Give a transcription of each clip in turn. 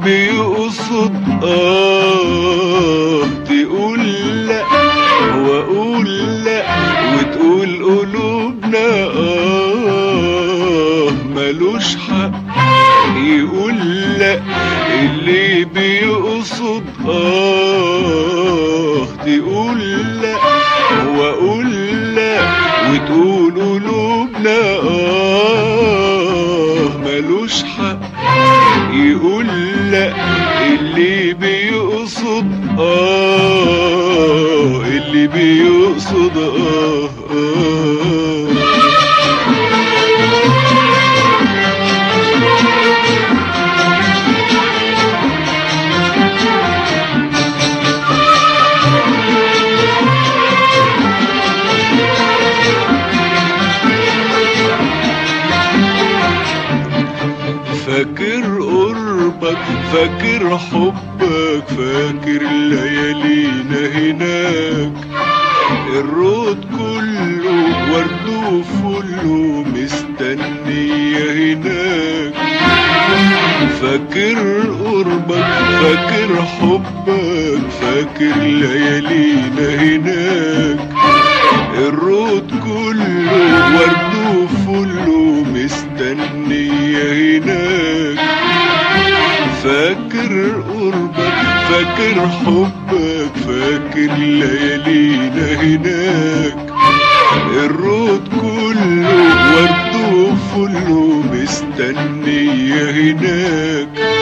بيقصد اه تقول لا واقول لا وتقول قلوبنا اه ملوش حق يقول لا اللي بيقصد اه تقول لا واقول لا وتقول قلوبنا اه ملوش حق يقول لا اللي بيقصد اه اللي بيقصد اه, آه فاكر قربك فاكر حبك فاكر ليالينا هناك الرود كله ورد وفله مستنية هناك فاكر قربك فاكر حبك فاكر ليالينا هناك الرود كله ورد وفله مستنية هناك فاكر قربك فاكر حبك فاكر ليالينا هناك الرود كله ورد وفله مستنية هناك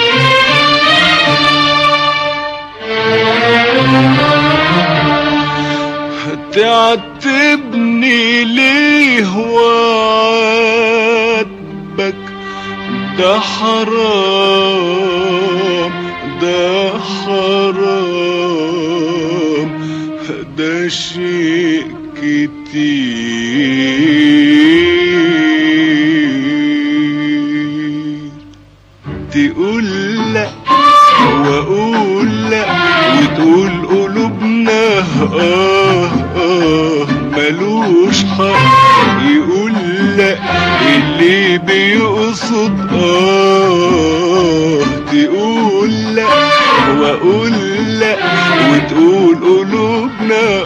تعتبني ليه وعاتبك ده حرام ده حرام ده شيء كتير تقول لا واقول لا وتقول قلوبنا اه اه ملوش حق يقول لا اللي بيقصد اه تقول لا واقول لا وتقول قلوبنا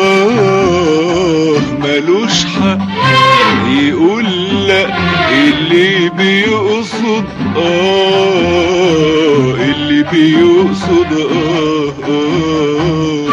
اه ملوش حق يقول لا اللي بيقصد اه اللي بيقصد اه, آه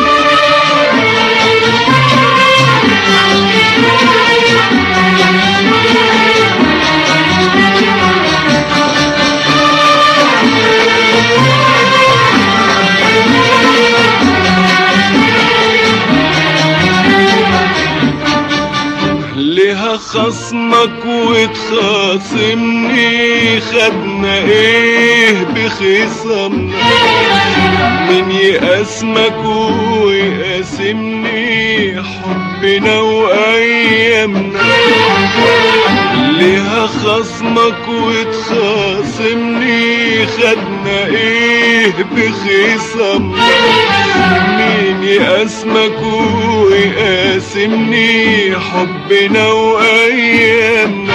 ليها خصمك وتخاصمني خدنا ايه بخصمنا من يقاسمك ويقاسمني حبنا وايامنا ليها خصمك وتخاصمني خدنا ايه بخصمنا مين يقاسمك ويقاسمني حبنا وايامنا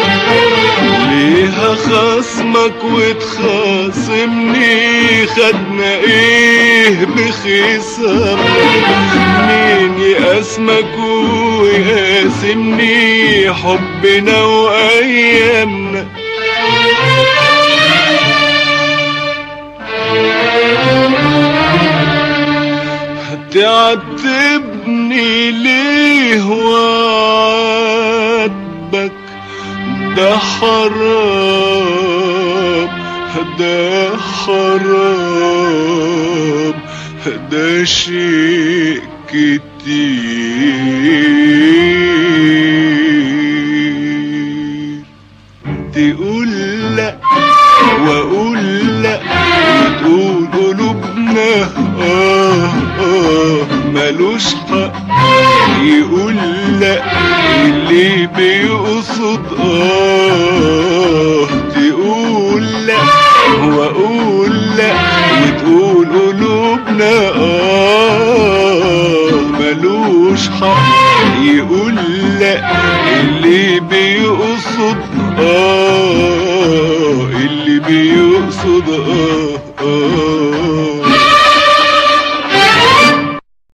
ليها خصمك وتخاصمني خدنا ايه بخصامنا مين يقاسمك ويقاسمني حبنا وايامنا تعتبني ليه وعاتبك ده حرام ده حرام ده شيء كتير تقول لا واقول لا وتقول قلوبنا اه اه ملوش حق يقول لا اللي بيقصد اه تقول لا واقول لا وتقول قلوبنا اه ملوش حق يقول لا اللي بيقصد اه اللي بيقصد اه